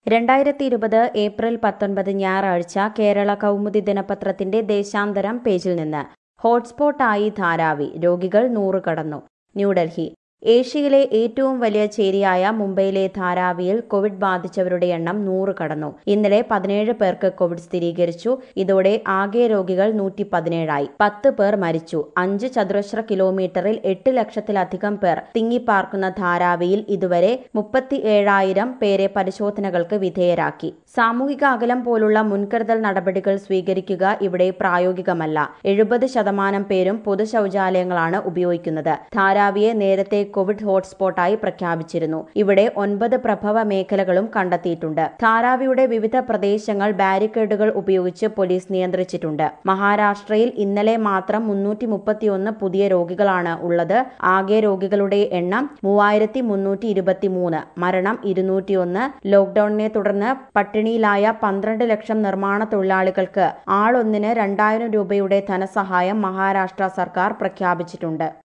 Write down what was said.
രണ്ടായിരത്തി ഇരുപത് ഏപ്രിൽ പത്തൊൻപത് ഞായറാഴ്ച കേരള കൗമുദി ദിനപത്രത്തിന്റെ ദേശാന്തരം പേജിൽ നിന്ന് ഹോട്ട്സ്പോട്ടായി ധാരാവി രോഗികൾ നൂറ് കടന്നു ന്യൂഡൽഹി ഏഷ്യയിലെ ഏറ്റവും വലിയ ചേരിയായ മുംബൈയിലെ ധാരാവിയിൽ കോവിഡ് ബാധിച്ചവരുടെ എണ്ണം നൂറ് കടന്നു ഇന്നലെ പതിനേഴ് പേർക്ക് കോവിഡ് സ്ഥിരീകരിച്ചു ഇതോടെ ആകെ രോഗികൾ നൂറ്റി പതിനേഴായി പത്ത് പേർ മരിച്ചു അഞ്ച് ചതുരശ്ര കിലോമീറ്ററിൽ എട്ട് ലക്ഷത്തിലധികം പേർ തിങ്ങിപ്പാർക്കുന്ന ധാരാവിയിൽ ഇതുവരെ മുപ്പത്തി ഏഴായിരം പേരെ പരിശോധനകൾക്ക് വിധേയരാക്കി സാമൂഹിക അകലം പോലുള്ള മുൻകരുതൽ നടപടികൾ സ്വീകരിക്കുക ഇവിടെ പ്രായോഗികമല്ല എഴുപത് ശതമാനം പേരും പൊതു ശൌചാലയങ്ങളാണ് ഉപയോഗിക്കുന്നത് ധാരാവിയെ നേരത്തെ കോവിഡ് ഹോട്ട്സ്പോട്ടായി പ്രഖ്യാപിച്ചിരുന്നു ഇവിടെ ഒൻപത് പ്രഭവ മേഖലകളും കണ്ടെത്തിയിട്ടുണ്ട് ധാരാവിയുടെ വിവിധ പ്രദേശങ്ങൾ ബാരിക്കേഡുകൾ ഉപയോഗിച്ച് പോലീസ് നിയന്ത്രിച്ചിട്ടുണ്ട് മഹാരാഷ്ട്രയിൽ ഇന്നലെ മാത്രം മുന്നൂറ്റി മുപ്പത്തിയൊന്ന് പുതിയ രോഗികളാണ് ഉള്ളത് ആകെ രോഗികളുടെ എണ്ണം മൂവായിരത്തി മുന്നൂറ്റി ഇരുപത്തിമൂന്ന് മരണം ഇരുന്നൂറ്റിയൊന്ന് ലോക്ഡൌണിനെ തുടർന്ന് പട്ടിണിയിലായ പന്ത്രണ്ട് ലക്ഷം നിർമ്മാണ തൊഴിലാളികൾക്ക് ആളൊന്നിന് രണ്ടായിരം രൂപയുടെ ധനസഹായം മഹാരാഷ്ട്ര സർക്കാർ പ്രഖ്യാപിച്ചിട്ടുണ്ട്